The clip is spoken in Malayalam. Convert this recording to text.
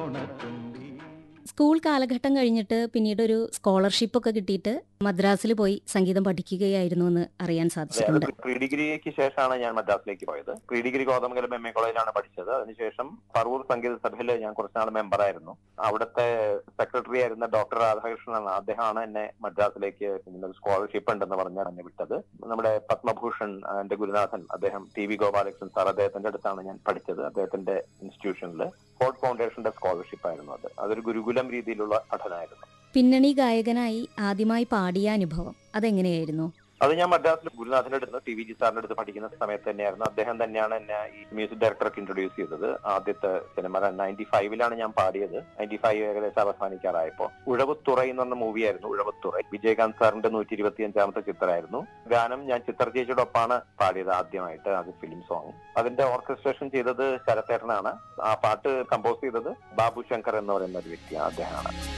ഓണത്തുമ്പി സ്കൂൾ കാലഘട്ടം കഴിഞ്ഞിട്ട് പിന്നീട് ഒരു സ്കോളർഷിപ്പ് ഒക്കെ കിട്ടിയിട്ട് മദ്രാസിൽ പോയി സംഗീതം പഠിക്കുകയായിരുന്നു എന്ന് അറിയാൻ അതെ അത് സാധിച്ചിട്ടുണ്ട് പ്രീ ഡിഗ്രിക്ക് ശേഷമാണ് ഞാൻ മദ്രാസിലേക്ക് പോയത് pre degree Kothamangalam M A കോളേജിലാണ് പഠിച്ചത് അതിനുശേഷം ഫറൂർ സംഗീത സഭയിൽ ഞാൻ കുറച്ചുനാൾ മെമ്പറായിരുന്നു അവിടുത്തെ സെക്രട്ടറി ആയിരുന്ന ഡോക്ടർ രാധാകൃഷ്ണനാണ് അദ്ദേഹമാണ് എന്നെ മദ്രാസിലേക്ക് സ്കോളർഷിപ്പ് ഉണ്ടെന്ന് പറഞ്ഞാണ് എന്നെ വിട്ടത് നമ്മുടെ പത്മഭൂഷൺ ആ, എന്റെ ഗുരുനാഥൻ അദ്ദേഹം ടി വി ഗോപാലകൃഷ്ണൻ സാർ അദ്ദേഹത്തിന്റെ അടുത്താണ് ഞാൻ പഠിച്ചത് അദ്ദേഹത്തിന്റെ ഇൻസ്റ്റിറ്റ്യൂഷനിൽ ഫോർഡ് ഫൗണ്ടേഷന്റെ സ്കോളർഷിപ്പ് ആയിരുന്നു അത് അതൊരു ഗുരുകുലം രീതിയിലുള്ള പഠനമായിരുന്നു പിന്നണി ഗായകനായി ആദ്യമായി പാടിയ അനുഭവം അതെങ്ങനെയായിരുന്നു അത് ഞാൻ മദ്രാസിൽ ഗുരുനാഥന്റെ അടുത്ത് ടി വി ജി സാറിന്റെ അടുത്ത് പഠിക്കുന്ന സമയത്ത് തന്നെയായിരുന്നു അദ്ദേഹം തന്നെയാണ് എന്നെ ഈ മ്യൂസിക് ഡയറക്ടർക്ക് ഇൻട്രൊഡ്യൂസ് ചെയ്തത് ആദ്യത്തെ സിനിമ നയൻറ്റി ഫൈവിലാണ് ഞാൻ പാടിയത് നയൻറ്റി ഫൈവ് ഏകദേശം അവസാനിക്കാറായപ്പോ ഉഴവത്തുറ എന്ന് പറഞ്ഞ മൂവിയായിരുന്നു ഉഴവത്തുറ വിജയകാന്ത് സാറിന്റെ നൂറ്റി ഇരുപത്തി അഞ്ചാമത്തെ ചിത്രമായിരുന്നു ഗാനം ഞാൻ ചിത്ര ചേച്ചിയുടെ ഒപ്പാണ് പാടിയത് ആദ്യമായിട്ട് അത് ഫിലിം സോങ് അതിന്റെ ഓർക്കസ്ട്രേഷൻ ചെയ്തത് ശരത്തേട്ടനാണ് ആ പാട്ട് കമ്പോസ് ചെയ്തത് ബാബു ശങ്കർ എന്ന് പറയുന്ന ഒരു വ്യക്തിയാണ് അദ്ദേഹമാണ്